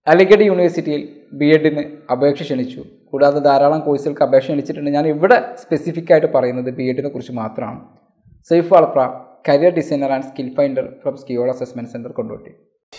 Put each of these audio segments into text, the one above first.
അലിഗഡ് യൂണിവേഴ്സിറ്റിയിൽ ബി എഡിന് അപേക്ഷ ക്ഷണിച്ചു കൂടാതെ ധാരാളം കോഴ്സുകൾക്ക് അപേക്ഷ ക്ഷണിച്ചിട്ടുണ്ട് ഞാൻ ഇവിടെ സ്പെസിഫിക് ആയിട്ട് പറയുന്നത് ബി എഡിനെ കുറിച്ച് മാത്രമാണ് സൈഫ് അൾപ്ര career designer and skill finder from സ്കിയോൾ അസസ്മെൻറ്റ് സെൻറ്റർ കൊണ്ടോട്ടി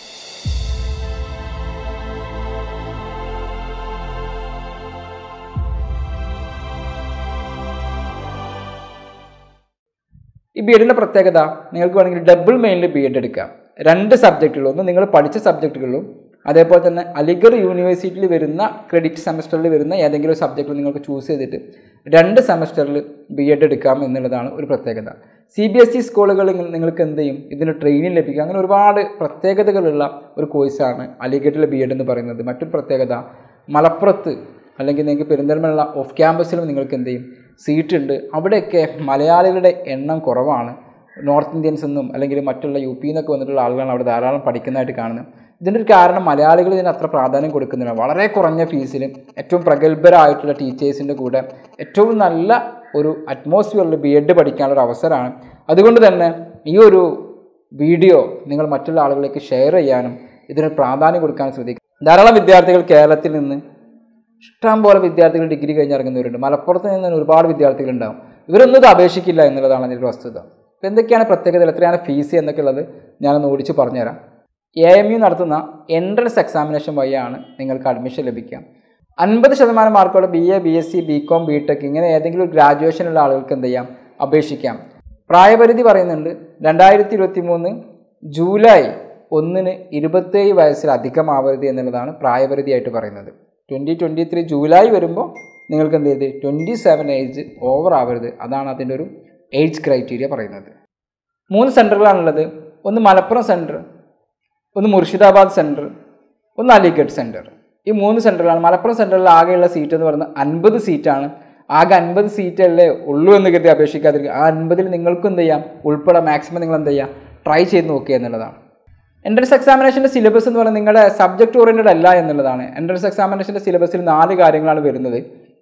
ഈ ബി എഡിൻ്റെ പ്രത്യേകത നിങ്ങൾക്ക് വേണമെങ്കിൽ ഡബിൾ മെയിനിൽ ബി എഡ് എടുക്കാം രണ്ട് സബ്ജക്റ്റുകളും ഒന്ന് നിങ്ങൾ പഠിച്ച സബ്ജക്റ്റുകളും അതേപോലെ തന്നെ അലിഗഡ് യൂണിവേഴ്സിറ്റിയിൽ വരുന്ന ക്രെഡിറ്റ് സെമസ്റ്ററിൽ വരുന്ന ഏതെങ്കിലും ഒരു സബ്ജക്റ്റിൽ നിങ്ങൾക്ക് ചൂസ് ചെയ്തിട്ട് രണ്ട് സെമസ്റ്ററിൽ ബി എഡ് എടുക്കാം എന്നുള്ളതാണ് ഒരു പ്രത്യേകത സി ബി എസ് ഇ സ്കൂളുകളിൽ നിങ്ങൾക്ക് എന്ത് ചെയ്യും ഇതിന് ട്രെയിനിങ് ലഭിക്കും അങ്ങനെ ഒരുപാട് പ്രത്യേകതകളുള്ള ഒരു കോഴ്സാണ് അലിഗഡിലെ ബി എഡ് എന്ന് പറയുന്നത് മറ്റൊരു പ്രത്യേകത മലപ്പുറത്ത് അല്ലെങ്കിൽ നിങ്ങൾക്ക് പെരിന്തൽമണ്ണ ഓഫ് ക്യാമ്പസിലും നിങ്ങൾക്ക് എന്ത് ചെയ്യും സീറ്റ് ഉണ്ട് അവിടെയൊക്കെ മലയാളികളുടെ എണ്ണം കുറവാണ് നോർത്ത് ഇന്ത്യൻസ് എന്നും അല്ലെങ്കിൽ മറ്റുള്ള യു പിയിൽ നിന്നൊക്കെ വന്നിട്ടുള്ള ആളുകളാണ് അവിടെ ധാരാളം പഠിക്കുന്നതായിട്ട് കാണുന്നത് ഇതിൻ്റെ ഒരു കാരണം മലയാളികൾ ഇതിന് അത്ര പ്രാധാന്യം കൊടുക്കുന്നില്ല വളരെ കുറഞ്ഞ ഫീസിൽ ഏറ്റവും പ്രഗത്ഭരായിട്ടുള്ള ടീച്ചേഴ്സിൻ്റെ കൂടെ ഏറ്റവും നല്ല ഒരു അറ്റ്മോസ്ഫിയറിൽ ബി എഡ് പഠിക്കാനുള്ള ഒരു അവസരമാണ് അതുകൊണ്ട് തന്നെ ഈ ഒരു വീഡിയോ നിങ്ങൾ മറ്റുള്ള ആളുകളിലേക്ക് ഷെയർ ചെയ്യാനും ഇതിന് പ്രാധാന്യം കൊടുക്കാനും ശ്രദ്ധിക്കുക ധാരാളം വിദ്യാർത്ഥികൾ കേരളത്തിൽ നിന്ന് ഇഷ്ടം പോലെ വിദ്യാർത്ഥികൾ ഡിഗ്രി കഴിഞ്ഞ് ഇറങ്ങുന്നവരുണ്ട് മലപ്പുറത്ത് നിന്ന് ഒരുപാട് വിദ്യാർത്ഥികൾ ഉണ്ടാവും ഇവരൊന്നും ഇത് അപേക്ഷിക്കില്ല എന്നുള്ളതാണ് അതിൻ്റെ ഒരു വസ്തുത അപ്പോൾ എന്തൊക്കെയാണ് പ്രത്യേകത എത്രയാണ് ഫീസ് എന്നൊക്കെ ഉള്ളത് ഞാനൊന്ന് ഓടിച്ച് പറഞ്ഞുതരാം എ എം യു നടത്തുന്ന എൻട്രൻസ് എക്സാമിനേഷൻ വഴിയാണ് നിങ്ങൾക്ക് അഡ്മിഷൻ ലഭിക്കുക അൻപത് ശതമാനം മാർക്കോടെ B A B S C B com B tech ഇങ്ങനെ ഏതെങ്കിലും ഒരു ഗ്രാജുവേഷനുള്ള ആളുകൾക്ക് എന്ത് ചെയ്യാം അപേക്ഷിക്കാം പ്രായപരിധി പറയുന്നുണ്ട് രണ്ടായിരത്തി ഇരുപത്തി മൂന്ന് ജൂലൈ ഒന്നിന് ഇരുപത്തേഴ് വയസ്സിൽ അധികമാവരുത് എന്നുള്ളതാണ് പ്രായപരിധിയായിട്ട് പറയുന്നത് ട്വൻറ്റി ട്വൻറ്റി ത്രീ ജൂലൈ വരുമ്പോൾ നിങ്ങൾക്ക് എന്ത് ചെയ്ത് ട്വൻറ്റി സെവൻ ഏജ് ഓവർ ആവരുത് അതാണ് അതിൻ്റെ ഒരു ഏജ് ക്രൈറ്റീരിയ പറയുന്നത് മൂന്ന് സെൻറ്ററുകളാണുള്ളത് ഒന്ന് മലപ്പുറം സെൻറ്റർ ഒന്ന് മുർഷിദാബാദ് സെൻറ്റർ ഒന്ന് അലിഗഡ് സെൻറ്റർ ഈ മൂന്ന് സെൻറ്ററിലാണ് മലപ്പുറം സെൻറ്ററിൽ ആകെയുള്ള സീറ്റ് എന്ന് പറയുന്നത് അൻപത് സീറ്റാണ് ആകെ അൻപത് സീറ്റല്ലേ ഉള്ളൂ എന്ന് കരുതി അപേക്ഷിക്കാതിരിക്കുക ആ അൻപതിൽ നിങ്ങൾക്കും എന്ത് ചെയ്യാം ഉൾപ്പെടെ മാക്സിമം നിങ്ങൾ എന്ത് ചെയ്യാം ട്രൈ ചെയ്ത് നോക്കുക എന്നുള്ളതാണ് എൻട്രൻസ് എക്സാമിനേഷൻ്റെ സിലബസ് എന്ന് പറയുന്നത് നിങ്ങളുടെ സബ്ജക്റ്റ് ഓറിയൻറ്റഡ് അല്ല എന്നുള്ളതാണ് എൻട്രൻസ് എക്സാമിനേഷൻ്റെ സിലബസിൽ നാല് കാര്യങ്ങളാണ് വരുന്നത്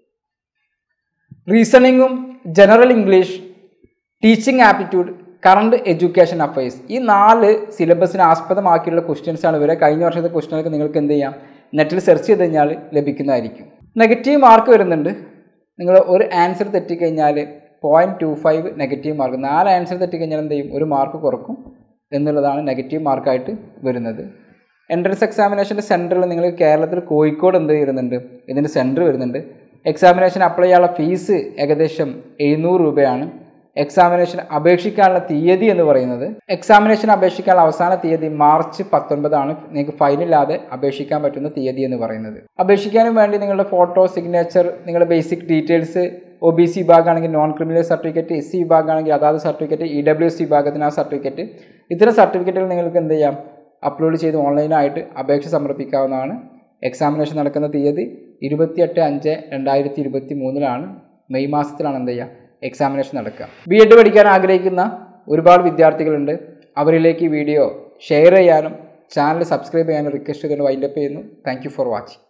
റീസണിങ്ങും general English teaching aptitude current education affairs ഈ നാല് സിലബസിനെ ആസ്പദമാക്കിയുള്ള ക്വസ്റ്റ്യൻസ് ആണ് ഇവരെ കഴിഞ്ഞ വർഷത്തെ ക്വസ്റ്റ്യനൊക്കെ നിങ്ങൾക്ക് എന്ത് ചെയ്യാം നെറ്റിൽ സെർച്ച് ചെയ്ത് കഴിഞ്ഞാൽ ലഭിക്കുന്നതായിരിക്കും നെഗറ്റീവ് മാർക്ക് വരുന്നുണ്ട് നിങ്ങൾ ഒരു ആൻസർ തെറ്റിക്കഴിഞ്ഞാൽ point two five negative mark നാല് ആൻസർ തെറ്റിക്കഴിഞ്ഞാൽ എന്ത് ചെയ്യും ഒരു മാർക്ക് കുറക്കും എന്നുള്ളതാണ് നെഗറ്റീവ് മാർക്കായിട്ട് വരുന്നത് എൻട്രൻസ് എക്സാമിനേഷൻ്റെ സെൻറ്ററിൽ നിങ്ങൾ കേരളത്തിൽ കോഴിക്കോട് എന്ത് വരുന്നുണ്ട് ഇതിൻ്റെ സെൻറ്റർ വരുന്നുണ്ട് എക്സാമിനേഷൻ അപ്ലൈ ചെയ്യാനുള്ള ഫീസ് ഏകദേശം എഴുന്നൂറ് രൂപയാണ് എക്സാമിനേഷൻ അപേക്ഷിക്കാനുള്ള തീയതി എന്ന് പറയുന്നത് എക്സാമിനേഷൻ അപേക്ഷിക്കാനുള്ള അവസാന തീയതി മാർച്ച് പത്തൊൻപതാണ് നിങ്ങൾക്ക് ഫൈനില്ലാതെ അപേക്ഷിക്കാൻ പറ്റുന്ന തീയതി എന്ന് പറയുന്നത് അപേക്ഷിക്കാനും വേണ്ടി നിങ്ങളുടെ ഫോട്ടോ സിഗ്നേച്ചർ നിങ്ങളുടെ basic details O B C വിഭാഗമാണെങ്കിൽ non criminal certificate S C വിഭാഗമാണെങ്കിൽ അതാത് certificate E W S C വിഭാഗത്തിന് ആ സർട്ടിഫിക്കറ്റ് ഇത്തരം സർട്ടിഫിക്കറ്റുകൾ നിങ്ങൾക്ക് എന്ത് ചെയ്യാം അപ്ലോഡ് ചെയ്ത് ഓൺലൈനായിട്ട് അപേക്ഷ സമർപ്പിക്കാവുന്നതാണ് എക്സാമിനേഷൻ നടക്കുന്ന തീയതി ഇരുപത്തിയെട്ട് അഞ്ച് രണ്ടായിരത്തി ഇരുപത്തി മൂന്നിലാണ് മെയ് മാസത്തിലാണ് എന്ത് ചെയ്യുക എക്സാമിനേഷൻ നടക്കുക ബി എഡ് പഠിക്കാൻ ആഗ്രഹിക്കുന്ന ഒരുപാട് വിദ്യാർത്ഥികളുണ്ട് അവരിലേക്ക് ഈ വീഡിയോ ഷെയർ ചെയ്യാനും ചാനൽ സബ്സ്ക്രൈബ് ചെയ്യാനും റിക്വസ്റ്റ് ചെയ്തുകൊണ്ട് വൈൻഡപ്പ് ചെയ്യുന്നു താങ്ക് യു ഫോർ വാച്ചിങ്